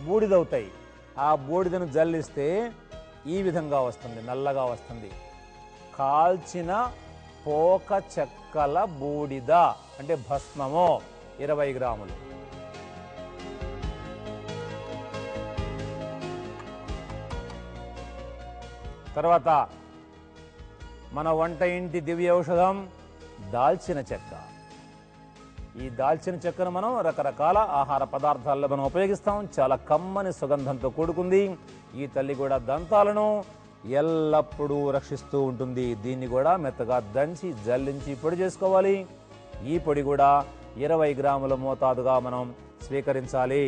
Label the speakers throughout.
Speaker 1: బూడిదవుతాయి ఆ బూడిదను జల్లిస్తే ఈ విధంగా వస్తుంది నల్లగా వస్తుంది కాల్చిన పోక చెక్కల బూడిద అంటే భస్మము ఇరవై గ్రాములు తర్వాత మన వంట ఇంటి దివ్య ఔషధం దాల్చిన చెక్క ఈ దాల్చిన చెక్కను మనం రకరకాల ఆహార పదార్థాల్లో మనం ఉపయోగిస్తాం చాలా కమ్మని సుగంధంతో కూడుకుంది ఈ తల్లి కూడా దంతాలను ఎల్లప్పుడూ రక్షిస్తూ ఉంటుంది దీన్ని కూడా మెత్తగా దంచి జల్లించి పొడి చేసుకోవాలి ఈ పొడి కూడా ఇరవై గ్రాముల మోతాదుగా మనం స్వీకరించాలి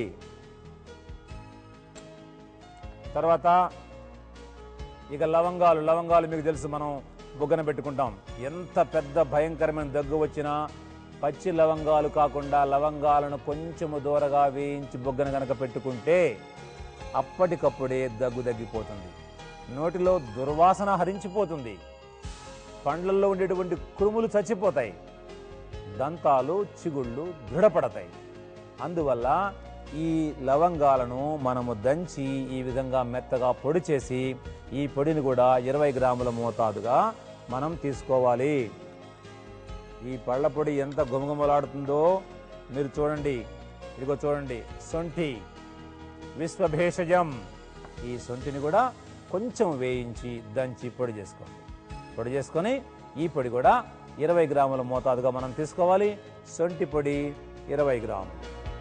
Speaker 1: తర్వాత ఇక లవంగాలు లవంగాలు మీకు తెలుసు మనం బుగ్గన పెట్టుకుంటాం ఎంత పెద్ద భయంకరమైన దగ్గు వచ్చినా పచ్చి లవంగాలు కాకుండా లవంగాలను కొంచెము దూరగా వేయించి బుగ్గన గనక పెట్టుకుంటే అప్పటికప్పుడే దగ్గు తగ్గిపోతుంది నోటిలో దుర్వాసన హరించిపోతుంది పండ్లల్లో ఉండేటువంటి కురుములు చచ్చిపోతాయి దంతాలు చిగుళ్ళు దృఢపడతాయి అందువల్ల ఈ లవంగాలను మనము దంచి ఈ విధంగా మెత్తగా పొడి చేసి ఈ పొడిని కూడా ఇరవై గ్రాముల మోతాదుగా మనం తీసుకోవాలి ఈ పళ్ళ పొడి ఎంత గుమగుమలాడుతుందో మీరు చూడండి ఇదిగో చూడండి సొంఠి విశ్వభేషజం ఈ సొంఠిని కూడా కొంచెం వేయించి దంచి పొడి చేసుకోండి పొడి చేసుకొని ఈ పొడి కూడా ఇరవై గ్రాముల మోతాదుగా మనం తీసుకోవాలి సొంటి పొడి ఇరవై గ్రాములు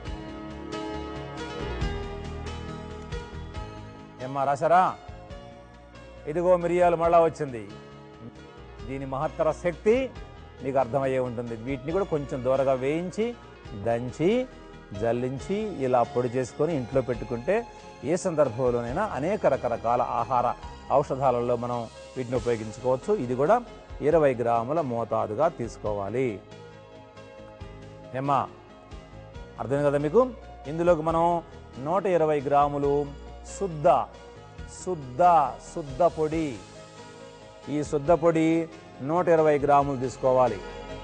Speaker 1: ఏమ్మా రాశారా ఇదిగో మిరియాలు మళ్ళా వచ్చింది దీని మహత్తర శక్తి మీకు అర్థమయ్యే ఉంటుంది వీటిని కూడా కొంచెం దూరగా వేయించి దంచి జల్లించి ఇలా పొడి చేసుకొని ఇంట్లో పెట్టుకుంటే ఏ సందర్భంలోనైనా అనేక రకరకాల ఆహార ఔషధాలలో మనం వీటిని ఉపయోగించుకోవచ్చు ఇది కూడా ఇరవై గ్రాముల మోతాదుగా తీసుకోవాలి ఏమ్మా అర్థం కదా మీకు ఇందులోకి మనం నూట ఇరవై గ్రాములు శుద్ధ శుద్ధ శుద్ధ పొడి ఈ శుద్ధ పొడి నూట ఇరవై గ్రాములు తీసుకోవాలి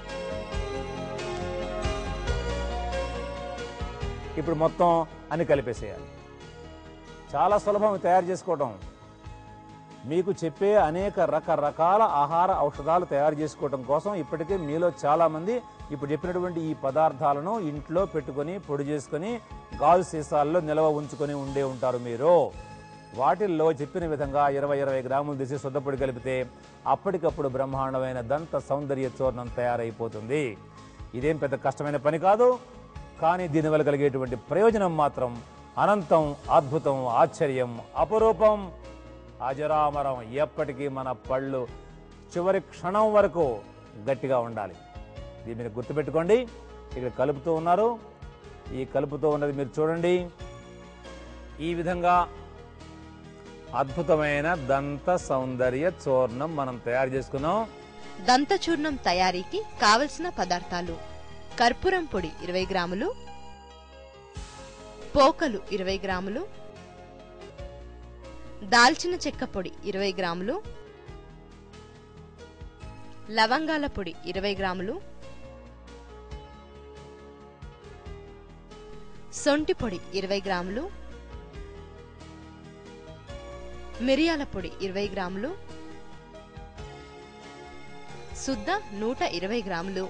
Speaker 1: ఇప్పుడు మొత్తం అని కలిపేసేయాలి చాలా సులభం తయారు చేసుకోవటం మీకు చెప్పే అనేక రకరకాల ఆహార ఔషధాలు తయారు చేసుకోవటం కోసం ఇప్పటికే మీలో చాలా మంది ఇప్పుడు చెప్పినటువంటి ఈ పదార్థాలను ఇంట్లో పెట్టుకొని పొడి చేసుకొని గాజు సీసాల్లో నిల్వ ఉంచుకొని ఉండే ఉంటారు మీరు వాటిల్లో చెప్పిన విధంగా ఇరవై ఇరవై గ్రాములు తీసి శుద్ధపొడి కలిపితే అప్పటికప్పుడు బ్రహ్మాండమైన దంత సౌందర్య చూర్ణం తయారైపోతుంది ఇదేం పెద్ద కష్టమైన పని కాదు కానీ దీనివల్ల కలిగేటువంటి ప్రయోజనం మాత్రం అనంతం అద్భుతం ఆశ్చర్యం అపరూపం అజరామరం ఎప్పటికీ మన పళ్ళు చివరి క్షణం వరకు గట్టిగా ఉండాలి దీన్ని మీరు గుర్తుపెట్టుకోండి ఇక్కడ కలుపుతూ ఉన్నారు ఈ కలుపుతూ ఉన్నది మీరు చూడండి ఈ విధంగా అద్భుతమైన దంత సౌందర్య చూర్ణం మనం తయారు చేసుకున్నాం
Speaker 2: దంతచూర్ణం తయారీకి కావలసిన పదార్థాలు కర్పూరం పొడి ఇరవై గ్రాములు పోకలు ఇరవై గ్రాములు దాల్చిన చెక్క పొడి ఇరవై గ్రాములు లవంగాల పొడి ఇరవై గ్రాములు సొంటి పొడి ఇరవై గ్రాములు మిరియాల పొడి ఇరవై గ్రాములు శుద్ధ నూట ఇరవై గ్రాములు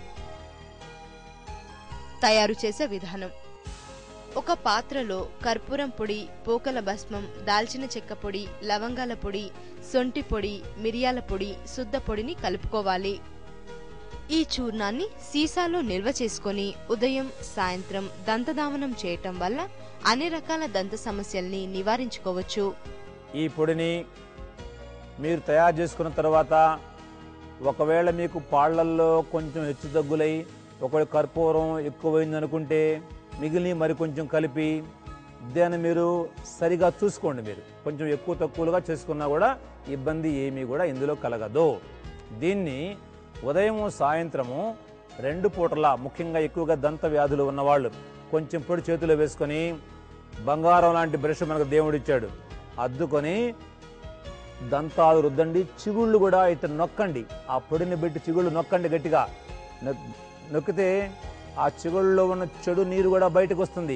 Speaker 2: తయారు చేసే విధానం ఒక పాత్రలో కర్పూరం పొడి పోకల భస్మం దాల్చిన చెక్క పొడి లవంగాల పొడి సొంటి పొడి మిరియాల పొడి శుద్ధ పొడిని కలుపుకోవాలి ఈ చూర్ణాన్ని సీసాలో నిల్వ చేసుకొని ఉదయం సాయంత్రం దంతదామనం చేయటం వల్ల అన్ని రకాల దంత సమస్యల్ని నివారించుకోవచ్చు
Speaker 1: ఈ పొడిని మీరు తయారు చేసుకున్న తర్వాత ఒకవేళ మీకు పాళ్లల్లో కొంచెం హెచ్చు తగ్గులై ఒకవేళ కర్పూరం ఎక్కువైంది అనుకుంటే మిగిలిన మరి కొంచెం కలిపి దాన్ని మీరు సరిగా చూసుకోండి మీరు కొంచెం ఎక్కువ తక్కువలుగా చేసుకున్నా కూడా ఇబ్బంది ఏమీ కూడా ఇందులో కలగదు దీన్ని ఉదయం సాయంత్రము రెండు పూటలా ముఖ్యంగా ఎక్కువగా దంత వ్యాధులు ఉన్నవాళ్ళు కొంచెం పొడి చేతిలో వేసుకొని బంగారం లాంటి బ్రష్ మనకు దేవుడిచ్చాడు అద్దుకొని దంతాలు రుద్దండి చిగుళ్ళు కూడా ఇట్లా నొక్కండి ఆ పొడిని పెట్టి చిగుళ్ళు నొక్కండి గట్టిగా నొక్- నొక్కితే ఆ చిగుళ్ళలో ఉన్న చెడు నీరు కూడా బయటకు వస్తుంది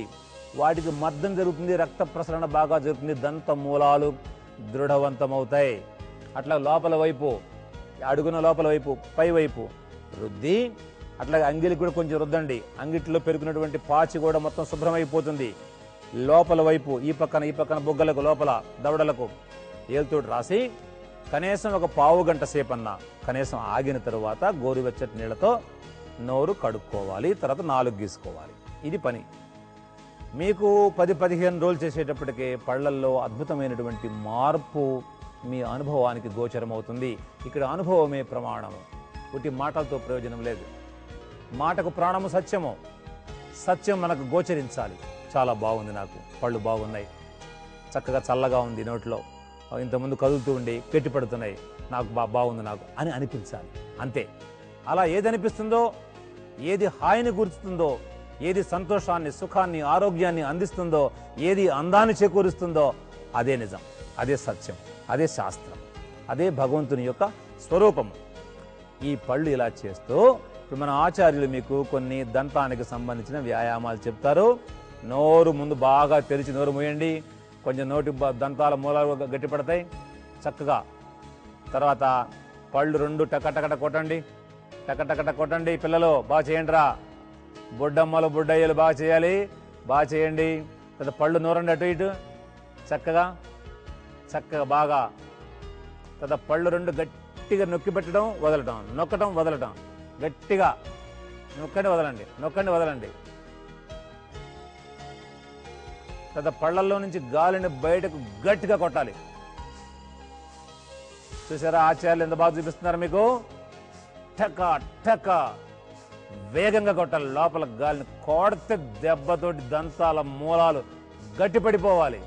Speaker 1: వాటికి మద్దం జరుగుతుంది రక్త ప్రసరణ బాగా జరుగుతుంది దంత మూలాలు దృఢవంతమవుతాయి అట్లా లోపల వైపు అడుగున లోపల వైపు పై వైపు రుద్ది అట్లాగే అంగిలికి కూడా కొంచెం రుద్దండి అంగిట్లో పెరుగుతున్నటువంటి పాచి కూడా మొత్తం శుభ్రమైపోతుంది లోపల వైపు ఈ పక్కన ఈ పక్కన బొగ్గలకు లోపల దవడలకు ఏలుతోటి రాసి కనీసం ఒక పావు గంట సేపన్నా కనీసం ఆగిన తరువాత గోరువెచ్చటి నీళ్ళతో నోరు కడుక్కోవాలి తర్వాత నాలుగు గీసుకోవాలి ఇది పని మీకు పది పదిహేను రోజులు చేసేటప్పటికే పళ్ళల్లో అద్భుతమైనటువంటి మార్పు మీ అనుభవానికి గోచరమవుతుంది ఇక్కడ అనుభవమే ప్రమాణము పుట్టి మాటలతో ప్రయోజనం లేదు మాటకు ప్రాణము సత్యము సత్యం మనకు గోచరించాలి చాలా బాగుంది నాకు పళ్ళు బాగున్నాయి చక్కగా చల్లగా ఉంది నోట్లో ఇంతకుముందు కదులుతూ ఉండి గట్టి పడుతున్నాయి నాకు బా బాగుంది నాకు అని అనిపించాలి అంతే అలా ఏది అనిపిస్తుందో ఏది హాయిని గుర్తుందో ఏది సంతోషాన్ని సుఖాన్ని ఆరోగ్యాన్ని అందిస్తుందో ఏది అందాన్ని చేకూరుస్తుందో అదే నిజం అదే సత్యం అదే శాస్త్రం అదే భగవంతుని యొక్క స్వరూపము ఈ పళ్ళు ఇలా చేస్తూ ఇప్పుడు మన ఆచార్యులు మీకు కొన్ని దంతానికి సంబంధించిన వ్యాయామాలు చెప్తారు నోరు ముందు బాగా తెరిచి నోరు మూయండి కొంచెం నోటి బ- దంతాల మూలాలు గ- గట్టిపడతాయి చక్కగా తర్వాత పళ్ళు రెండు టకటకట కొట్టండి టకటకట కొట్టండి పిల్లలు బాగా చేయండి రా బుడ్డమ్మలు బుడ్డయ్యలు బాగా చేయాలి బాగా చేయండి తర్వాత పళ్ళు నూరండి అటు ఇటు చక్కగా చక్కగా బాగా తర్వాత పళ్ళు రెండు గట్టిగా నొక్కి పెట్టడం వదలటం నొక్కటం వదలటం గట్టిగా నొక్కండి వదలండి నొక్కండి వదలండి తర్వాత పళ్ళల్లో నుంచి గాలిని బయటకు గట్టిగా కొట్టాలి చూసారా ఆచార్యులు ఎంత బాగా చూపిస్తున్నారు మీకు టక టక వేగంగా కొట్టాలి లోపల గాలిని కొడితే దెబ్బతోటి దంతాల మూలాలు గట్టిపడిపోవాలి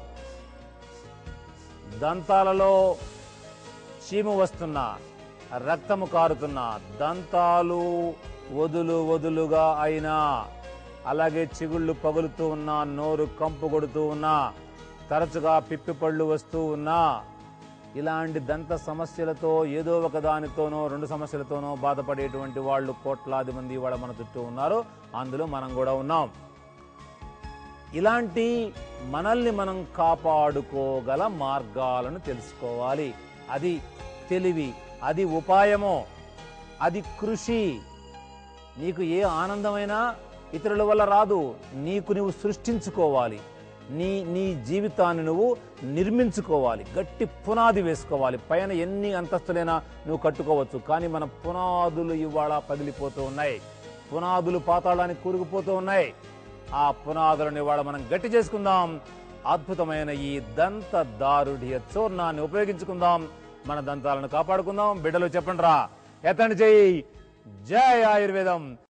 Speaker 1: దంతాలలో చీము వస్తున్నా రక్తము కారుతున్నా దంతాలు వదులు వదులుగా అయినా అలాగే చిగుళ్ళు పగులుతూ ఉన్నా నోరు కంపు కొడుతూ ఉన్నా తరచుగా పిప్పి పళ్ళు వస్తూ ఉన్నా ఇలాంటి దంత సమస్యలతో ఏదో ఒక దానితోనో రెండు సమస్యలతోనో బాధపడేటువంటి వాళ్ళు కోట్లాది మంది వాళ్ళ మన చుట్టూ ఉన్నారు అందులో మనం కూడా ఉన్నాం ఇలాంటి మనల్ని మనం కాపాడుకోగల మార్గాలను తెలుసుకోవాలి అది తెలివి అది ఉపాయమో అది కృషి నీకు ఏ ఆనందమైనా ఇతరుల వల్ల రాదు నీకు నువ్వు సృష్టించుకోవాలి నీ నీ జీవితాన్ని నువ్వు నిర్మించుకోవాలి గట్టి పునాది వేసుకోవాలి పైన ఎన్ని అంతస్తులైనా నువ్వు కట్టుకోవచ్చు కానీ మన పునాదులు ఇవాళ పగిలిపోతూ ఉన్నాయి పునాదులు పాతాళానికి కూరుకుపోతూ ఉన్నాయి ఆ పునాదులను ఇవాళ మనం గట్టి చేసుకుందాం అద్భుతమైన ఈ దంత దారుఢ్య చూర్ణాన్ని ఉపయోగించుకుందాం మన దంతాలను కాపాడుకుందాం బిడ్డలు చెప్పండి రా ఎత్తండి చెయ్యి జై ఆయుర్వేదం